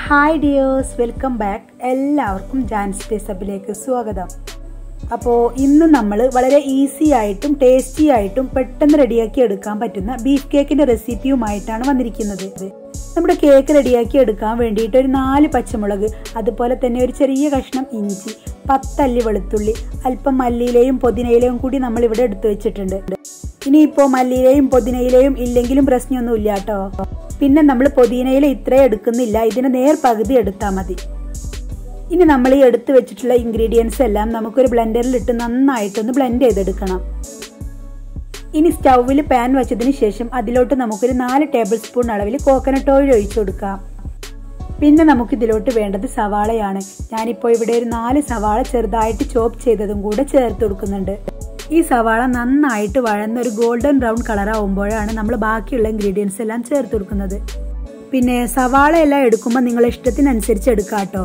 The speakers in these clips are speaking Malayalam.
ഹായ് ഡിയേഴ്സ് വെൽക്കം ബാക്ക് എല്ലാവർക്കും ജാൻസ് ടേസപ്പിലേക്ക് സ്വാഗതം അപ്പോൾ ഇന്ന് നമ്മൾ വളരെ ഈസി ആയിട്ടും ടേസ്റ്റി ആയിട്ടും പെട്ടെന്ന് റെഡിയാക്കി എടുക്കാൻ പറ്റുന്ന ബീഫ് കേക്കിന്റെ റെസിപ്പിയുമായിട്ടാണ് വന്നിരിക്കുന്നത് നമ്മുടെ കേക്ക് റെഡിയാക്കി എടുക്കാൻ വേണ്ടിയിട്ട് ഒരു നാല് പച്ചമുളക് അതുപോലെ തന്നെ ഒരു ചെറിയ കഷ്ണം ഇഞ്ചി പത്തല്ലി വെളുത്തുള്ളി അല്പം മല്ലിയിലെയും പുതിനയിലെയും കൂടി നമ്മൾ ഇവിടെ എടുത്തു വെച്ചിട്ടുണ്ട് ഇനിയിപ്പോൾ മല്ലിയിലെയും പുതിനയിലെയും ഇല്ലെങ്കിലും പ്രശ്നമൊന്നുമില്ല കേട്ടോ പിന്നെ നമ്മൾ പുതിനയില ഇത്രയും എടുക്കുന്നില്ല ഇതിന് നേർ പകുതി എടുത്താൽ മതി ഇനി നമ്മൾ ഈ എടുത്തു വെച്ചിട്ടുള്ള ഇൻഗ്രീഡിയൻസ് എല്ലാം നമുക്കൊരു ബ്ലെൻഡറിൽ ഇട്ട് നന്നായിട്ടൊന്ന് ബ്ലെൻഡ് ചെയ്തെടുക്കണം ഇനി സ്റ്റൗവിൽ പാൻ വെച്ചതിന് ശേഷം അതിലോട്ട് നമുക്കൊരു നാല് ടേബിൾ സ്പൂൺ അളവിൽ കോക്കനട്ട് ഓയിൽ ഒഴിച്ചു കൊടുക്കാം പിന്നെ നമുക്ക് ഇതിലോട്ട് വേണ്ടത് സവാളയാണ് ഞാനിപ്പോൾ ഇവിടെ ഒരു നാല് സവാള ചെറുതായിട്ട് ചോപ്പ് ചെയ്തതും കൂടെ ചേർത്ത് കൊടുക്കുന്നുണ്ട് ഈ സവാള നന്നായിട്ട് വഴന്ന ഒരു ഗോൾഡൻ ബ്രൗൺ കളർ ആവുമ്പോഴാണ് നമ്മൾ ബാക്കിയുള്ള ഇൻഗ്രീഡിയൻസ് എല്ലാം ചേർത്ത് കൊടുക്കുന്നത് പിന്നെ സവാള എല്ലാം എടുക്കുമ്പോൾ നിങ്ങൾ ഇഷ്ടത്തിനനുസരിച്ച് എടുക്കാം കേട്ടോ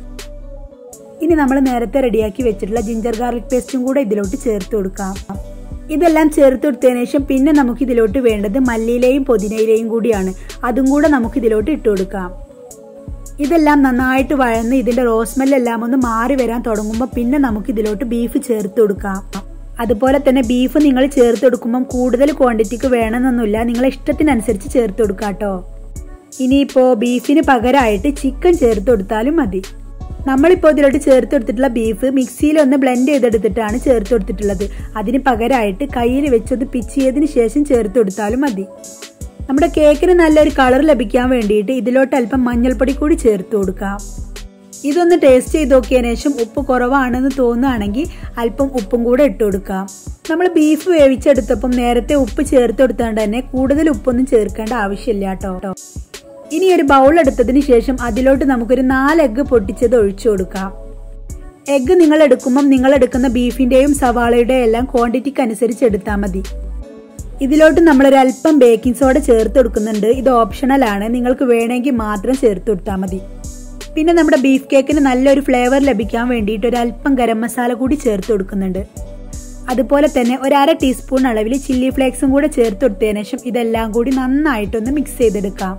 ഇനി നമ്മൾ നേരത്തെ റെഡിയാക്കി വെച്ചിട്ടുള്ള ജിഞ്ചർ ഗാർലിക് പേസ്റ്റും കൂടെ ഇതിലോട്ട് ചേർത്ത് കൊടുക്കാം ഇതെല്ലാം ചേർത്ത് കൊടുത്തതിന് ശേഷം പിന്നെ നമുക്ക് ഇതിലോട്ട് വേണ്ടത് മല്ലിയിലെയും പുതിനയിലെയും കൂടിയാണ് അതും കൂടെ നമുക്ക് ഇതിലോട്ട് ഇട്ട് കൊടുക്കാം ഇതെല്ലാം നന്നായിട്ട് വഴന്ന് ഇതിന്റെ റോസ്മെല്ലെല്ലാം ഒന്ന് മാറി വരാൻ തുടങ്ങുമ്പോൾ പിന്നെ നമുക്ക് ഇതിലോട്ട് ബീഫ് ചേർത്ത് കൊടുക്കാം അതുപോലെ തന്നെ ബീഫ് നിങ്ങൾ ചേർത്ത് കൊടുക്കുമ്പം കൂടുതൽ ക്വാണ്ടിറ്റിക്ക് വേണമെന്നൊന്നുമില്ല നിങ്ങളെ ഇഷ്ടത്തിനനുസരിച്ച് ചേർത്ത് കൊടുക്കാം കേട്ടോ ഇനിയിപ്പോൾ ബീഫിന് പകരമായിട്ട് ചിക്കൻ ചേർത്ത് കൊടുത്താലും മതി നമ്മളിപ്പോൾ ഇതിലോട്ട് ചേർത്ത് കൊടുത്തിട്ടുള്ള ബീഫ് മിക്സിയിൽ ഒന്ന് ബ്ലെൻഡ് ചെയ്തെടുത്തിട്ടാണ് ചേർത്ത് കൊടുത്തിട്ടുള്ളത് അതിന് പകരമായിട്ട് കയ്യിൽ വെച്ചൊന്ന് പിച്ച് ചെയ്തതിന് ശേഷം ചേർത്ത് കൊടുത്താലും മതി നമ്മുടെ കേക്കിന് നല്ലൊരു കളർ ലഭിക്കാൻ വേണ്ടിയിട്ട് ഇതിലോട്ട് അല്പം മഞ്ഞൾപ്പൊടി കൂടി ചേർത്ത് കൊടുക്കാം ഇതൊന്ന് ടേസ്റ്റ് ചെയ്ത് നോക്കിയതിനു ശേഷം ഉപ്പ് കുറവാണെന്ന് തോന്നുകയാണെങ്കിൽ അല്പം ഉപ്പും കൂടെ ഇട്ട് കൊടുക്കാം നമ്മൾ ബീഫ് വേവിച്ചെടുത്തപ്പം നേരത്തെ ഉപ്പ് ചേർത്ത് കൊടുത്തോണ്ട് തന്നെ കൂടുതൽ ഉപ്പൊന്നും ചേർക്കേണ്ട ആവശ്യമില്ല കേട്ടോ ഇനി ഒരു ബൗൾ എടുത്തതിന് ശേഷം അതിലോട്ട് നമുക്കൊരു നാല് എഗ്ഗ് പൊട്ടിച്ചത് ഒഴിച്ചു കൊടുക്കാം എഗ്ഗ് നിങ്ങൾ എടുക്കുമ്പം നിങ്ങൾ എടുക്കുന്ന ബീഫിന്റെയും സവാളയുടെയും എല്ലാം ക്വാണ്ടിറ്റിക്ക് അനുസരിച്ച് എടുത്താൽ മതി ഇതിലോട്ട് നമ്മൾ ഒരു അല്പം ബേക്കിംഗ് സോഡ ചേർത്ത് കൊടുക്കുന്നുണ്ട് ഇത് ഓപ്ഷണൽ ആണ് നിങ്ങൾക്ക് വേണമെങ്കിൽ മാത്രം ചേർത്ത് കൊടുത്താൽ മതി പിന്നെ നമ്മുടെ ബീഫ് കേക്കിന് നല്ലൊരു ഫ്ലേവർ ലഭിക്കാൻ വേണ്ടിയിട്ട് ഒരു അല്പം ഗരം മസാല കൂടി ചേർത്ത് കൊടുക്കുന്നുണ്ട് അതുപോലെ തന്നെ ഒരു അര ടീസ്പൂൺ അളവിൽ ചില്ലി ഫ്ലേക്സും കൂടെ ചേർത്ത് കൊടുത്തതിനു ശേഷം ഇതെല്ലാം കൂടി നന്നായിട്ടൊന്ന് മിക്സ് ചെയ്തെടുക്കാം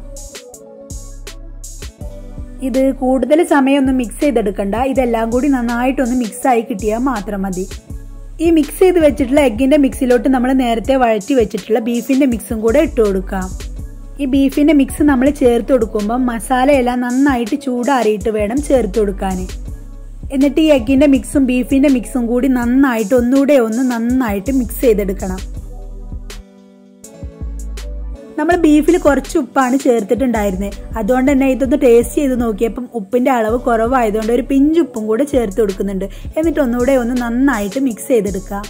ഇത് കൂടുതൽ സമയമൊന്നും മിക്സ് ചെയ്തെടുക്കണ്ട ഇതെല്ലാം കൂടി നന്നായിട്ടൊന്ന് മിക്സ് ആയി കിട്ടിയാൽ മാത്രം മതി ഈ മിക്സ് ചെയ്ത് വെച്ചിട്ടുള്ള എഗ്ഗിന്റെ മിക്സിലോട്ട് നമ്മൾ നേരത്തെ വഴറ്റി വെച്ചിട്ടുള്ള ബീഫിന്റെ മിക്സും കൂടെ ഇട്ട് കൊടുക്കാം ഈ ബീഫിന്റെ മിക്സ് നമ്മൾ ചേർത്ത് കൊടുക്കുമ്പോൾ മസാലയെല്ലാം നന്നായിട്ട് ചൂടാറിയിട്ട് വേണം ചേർത്ത് കൊടുക്കാൻ എന്നിട്ട് ഈ എഗ്ഗിന്റെ മിക്സും ബീഫിന്റെ മിക്സും കൂടി നന്നായിട്ട് ഒന്നുകൂടെ ഒന്ന് നന്നായിട്ട് മിക്സ് ചെയ്തെടുക്കണം നമ്മൾ ബീഫിൽ കുറച്ച് ഉപ്പാണ് ചേർത്തിട്ടുണ്ടായിരുന്നത് അതുകൊണ്ട് തന്നെ ഇതൊന്ന് ടേസ്റ്റ് ചെയ്ത് നോക്കിയപ്പം ഉപ്പിന്റെ അളവ് കുറവായതുകൊണ്ട് ഒരു പിഞ്ച് ഉപ്പും കൂടെ ചേർത്ത് കൊടുക്കുന്നുണ്ട് എന്നിട്ട് ഒന്നുകൂടെ ഒന്ന് നന്നായിട്ട് മിക്സ് ചെയ്തെടുക്കാം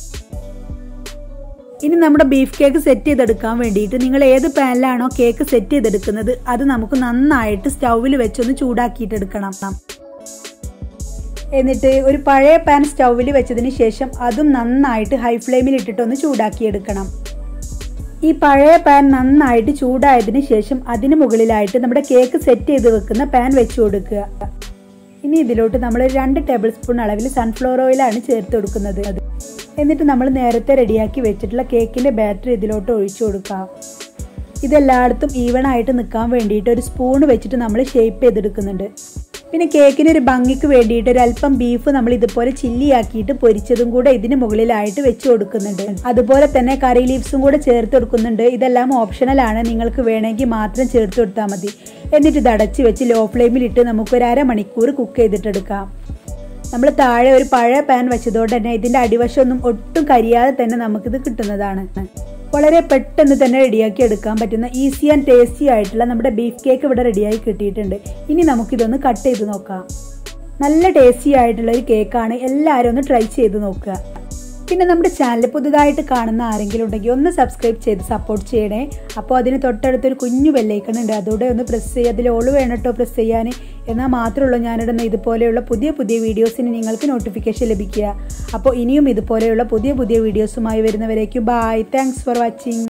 ഇനി നമ്മുടെ ബീഫ് കേക്ക് സെറ്റ് ചെയ്തെടുക്കാൻ വേണ്ടിയിട്ട് നിങ്ങൾ ഏത് പാനിലാണോ കേക്ക് സെറ്റ് ചെയ്തെടുക്കുന്നത് അത് നമുക്ക് നന്നായിട്ട് സ്റ്റൗവിൽ വെച്ചൊന്ന് ചൂടാക്കിയിട്ടെടുക്കണം എന്നിട്ട് ഒരു പഴയ പാൻ സ്റ്റൗവിൽ വെച്ചതിന് ശേഷം അതും നന്നായിട്ട് ഹൈ ഫ്ലെയിമിൽ ഇട്ടിട്ടൊന്ന് ചൂടാക്കിയെടുക്കണം ഈ പഴയ പാൻ നന്നായിട്ട് ചൂടായതിനു ശേഷം അതിന് മുകളിലായിട്ട് നമ്മുടെ കേക്ക് സെറ്റ് ചെയ്ത് വെക്കുന്ന പാൻ വെച്ചു കൊടുക്കുക ഇനി ഇതിലോട്ട് നമ്മൾ രണ്ട് ടേബിൾ സ്പൂൺ അളവിൽ സൺഫ്ലവർ ഓയിലാണ് ചേർത്ത് കൊടുക്കുന്നത് എന്നിട്ട് നമ്മൾ നേരത്തെ റെഡിയാക്കി വെച്ചിട്ടുള്ള കേക്കിന്റെ ബാറ്റർ ഇതിലോട്ട് ഒഴിച്ചു കൊടുക്കാം ഇതെല്ലായിടത്തും ഈവൺ ആയിട്ട് നിൽക്കാൻ വേണ്ടിയിട്ട് ഒരു സ്പൂൺ വെച്ചിട്ട് നമ്മൾ ഷേപ്പ് ചെയ്തെടുക്കുന്നുണ്ട് പിന്നെ കേക്കിന് ഒരു ഭംഗിക്ക് വേണ്ടിയിട്ട് ഒരു അല്പം ബീഫ് നമ്മൾ ഇതുപോലെ ചില്ലി ആക്കിയിട്ട് പൊരിച്ചതും കൂടെ ഇതിന് മുകളിലായിട്ട് വെച്ച് കൊടുക്കുന്നുണ്ട് അതുപോലെ തന്നെ കറി ലീവ്സും കൂടെ ചേർത്ത് കൊടുക്കുന്നുണ്ട് ഇതെല്ലാം ഓപ്ഷണൽ ആണ് നിങ്ങൾക്ക് വേണമെങ്കിൽ മാത്രം ചേർത്ത് കൊടുത്താൽ മതി എന്നിട്ട് ഇത് അടച്ച് വെച്ച് ലോ ഫ്ലെയിമിൽ ഇട്ട് നമുക്ക് ഒരു അരമണിക്കൂർ കുക്ക് ചെയ്തിട്ടെടുക്കാം നമ്മൾ താഴെ ഒരു പഴയ പാൻ വെച്ചതുകൊണ്ട് തന്നെ ഇതിന്റെ അടിവശമൊന്നും ഒട്ടും കരിയാതെ തന്നെ നമുക്കിത് കിട്ടുന്നതാണ് വളരെ പെട്ടെന്ന് തന്നെ റെഡിയാക്കി എടുക്കാൻ പറ്റുന്ന ഈസി ആൻഡ് ടേസ്റ്റി ആയിട്ടുള്ള നമ്മുടെ ബീഫ് കേക്ക് ഇവിടെ റെഡിയായി കിട്ടിയിട്ടുണ്ട് ഇനി നമുക്കിതൊന്ന് കട്ട് ചെയ്ത് നോക്കാം നല്ല ടേസ്റ്റി ആയിട്ടുള്ള ഒരു കേക്കാണ് എല്ലാവരും ഒന്ന് ട്രൈ ചെയ്ത് നോക്കുക പിന്നെ നമ്മുടെ ചാനൽ പുതുതായിട്ട് കാണുന്ന ആരെങ്കിലും ഉണ്ടെങ്കിൽ ഒന്ന് സബ്സ്ക്രൈബ് ചെയ്ത് സപ്പോർട്ട് ചെയ്യണേ അപ്പോൾ അതിന് തൊട്ടടുത്തൊരു കുഞ്ഞു ബെല്ലൈക്കൺ ഉണ്ട് അതോടെ ഒന്ന് പ്രസ് ചെയ്യുക അതിൽ ഓള് വേണം കേട്ടോ പ്രസ് ചെയ്യാൻ എന്നാൽ മാത്രമുള്ളൂ ഞാനിടുന്ന ഇതുപോലെയുള്ള പുതിയ പുതിയ വീഡിയോസിന് നിങ്ങൾക്ക് നോട്ടിഫിക്കേഷൻ ലഭിക്കുക അപ്പോൾ ഇനിയും ഇതുപോലെയുള്ള പുതിയ പുതിയ വീഡിയോസുമായി വരുന്നവരേക്കും ബായ് താങ്ക്സ് ഫോർ വാച്ചിങ്